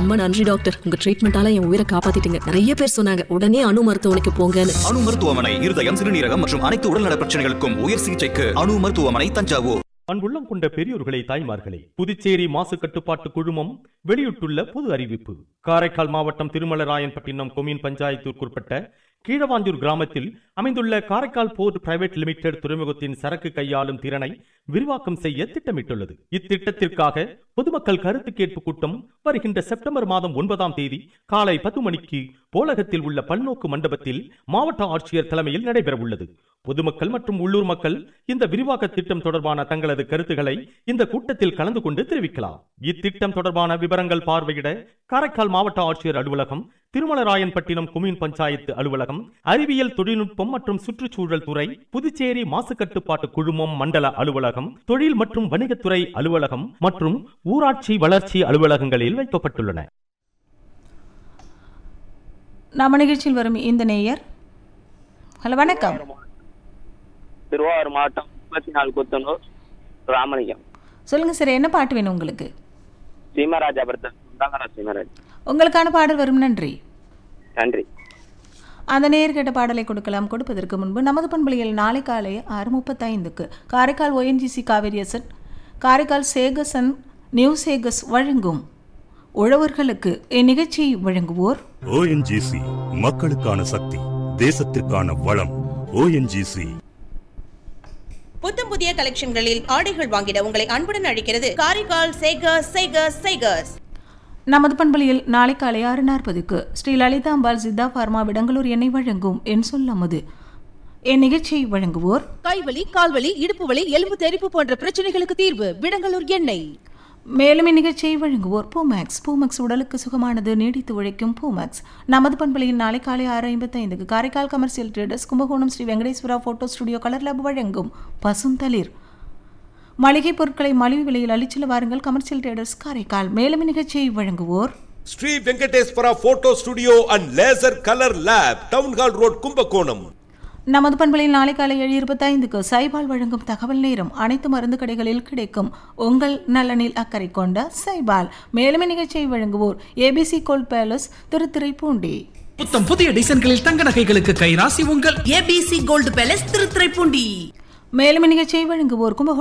ரொம்ப நன்றி டாக்டர் உங்க ட்ரீட்மெண்டால என் உயிரை காப்பாத்திட்டீங்க நிறைய பேர் சொன்னாங்க உடனே அணு மருத்துவமனைக்கு போங்கன்னு அணு மருத்துவமனை இருதயம் சிறுநீரகம் மற்றும் அனைத்து உடல்நல பிரச்சனைகளுக்கும் உயர் சிகிச்சைக்கு அணு மருத்துவமனை தஞ்சாவூர் அன்புள்ளம் கொண்ட பெரியோர்களே தாய்மார்களே புதுச்சேரி மாசு கட்டுப்பாட்டு குழுமம் வெளியிட்டுள்ள பொது அறிவிப்பு காரைக்கால் மாவட்டம் திருமலராயன்பட்டினம் கொம்யூன் பஞ்சாயத்திற்குட்பட்ட கீழவாஞ்சூர் கிராமத்தில் அமைந்துள்ள காரைக்கால் போர்ட் பிரைவேட் லிமிடெட் துறைமுகத்தின் சரக்கு கையாளும் திறனை விரிவாக்கம் செய்ய திட்டமிட்டுள்ளது இத்திட்டத்திற்காக பொதுமக்கள் கருத்து கேட்பு கூட்டம் வருகின்ற செப்டம்பர் மாதம் ஒன்பதாம் தேதி காலை பத்து மணிக்கு போலகத்தில் உள்ள பல்நோக்கு மண்டபத்தில் மாவட்ட ஆட்சியர் தலைமையில் நடைபெறவுள்ளது பொதுமக்கள் மற்றும் உள்ளூர் மக்கள் இந்த விரிவாக்க திட்டம் தொடர்பான தங்களது கருத்துக்களை இந்த கூட்டத்தில் கலந்து கொண்டு தெரிவிக்கலாம் இத்திட்டம் தொடர்பான விவரங்கள் பார்வையிட காரைக்கால் மாவட்ட ஆட்சியர் அலுவலகம் திருமலராயன்பட்டினம் கொம்யூன் பஞ்சாயத்து அலுவலகம் அறிவியல் தொழில்நுட்பம் மற்றும் சுற்றுச்சூழல் துறை புதுச்சேரி மாசு கட்டுப்பாட்டு குழுமம் மண்டல அலுவலகம் தொழில் மற்றும் வணிகத்துறை அலுவலகம் மற்றும் ஊராட்சி வளர்ச்சி அலுவலகங்களில் வைக்கப்பட்டுள்ளன நம்ம நிகழ்ச்சியில் வரும் இந்த நேயர் ஹலோ வணக்கம் திருவாரூர் மாவட்டம் முப்பத்தி நாலு கொத்தனூர் ராமலிங்கம் சொல்லுங்க சார் என்ன பாட்டு வேணும் உங்களுக்கு சீமராஜாபுரத்தில் சுந்தாகரா சீமராஜ் உங்களுக்கான பாடல் வரும் நன்றி நன்றி அந்த நேர் கேட்ட பாடலை கொடுக்கலாம் கொடுப்பதற்கு முன்பு நமது பண்பலையில் நாளை காலை ஆறு முப்பத்தைந்துக்கு காரைக்கால் ஓஎன்ஜிசி காவேரி அசட் காரைக்கால் சேகசன் நியூ சேகஸ் வழங்கும் உழவர்களுக்கு இந்நிகழ்ச்சியை வழங்குவோர் ஓஎன்ஜிசி மக்களுக்கான சக்தி தேசத்திற்கான வளம் ஓஎன்ஜிசி புத்தம் புதிய கலெக்ஷன்களில் ஆடைகள் வாங்கிட உங்களை அன்புடன் அழைக்கிறது காரைக்கால் சேகர்ஸ் சேகர்ஸ் சேகர்ஸ் நமது பண்பலையில் நாளை காலை ஆறு நாற்பதுக்கு ஸ்ரீ லலிதாம்பாள் சித்தா பார்மா விடங்களூர் எண்ணெய் வழங்கும் என் சொல்லமுது என் நிகழ்ச்சியை வழங்குவோர் கைவலி கால்வலி இடுப்பு வலி எலும்பு தெறிப்பு போன்ற பிரச்சனைகளுக்கு தீர்வு விடங்கலூர் எண்ணெய் மேலும் இந்நிகழ்ச்சியை வழங்குவோர் பூமேக்ஸ் பூமேக்ஸ் உடலுக்கு சுகமானது நீடித்து உழைக்கும் பூமேக்ஸ் நமது பண்பலையில் நாளை காலை ஆறு ஐம்பத்தைந்துக்கு Karaikal commercial traders Kumbakonam Sri Venkateswara photo studio colour lab வழங்கும் பசுந்தளிர் மளிகை பொருட்களை மலிவு விலையில் அளிச்சல வாருங்கள் கமர்ஷியல் ட்ரேடர்ஸ் காரைக்கால் மேலும் இந்நிகழ்ச்சியை வழங்குவோர் Sri Venkateswara photo studio and laser colour lab town hall road Kumbakonam நமது பண்பலையில் நாளை காலை ஏழு இருபத்தைந்துக்கு சைபால் வழங்கும் தகவல் நேரம் அனைத்து மருந்து கடைகளில் கிடைக்கும் உங்கள் நலனில் அக்கறை கொண்ட சைபால் மேலும் இந்நிகழ்ச்சியை வழங்குவோர் ஏபிசி கோல்ட் பேலஸ் திருத்துறைப்பூண்டி புத்தம் புதிய டிசைன்களில் தங்க நகைகளுக்கு கைராசி உங்கள் ஏபிசி கோல்டு பேலஸ் திருத்துறைப்பூண்டி மேலும் இந்நிகழ்ச்சியை வழங்குவோர் கும்பகோணம்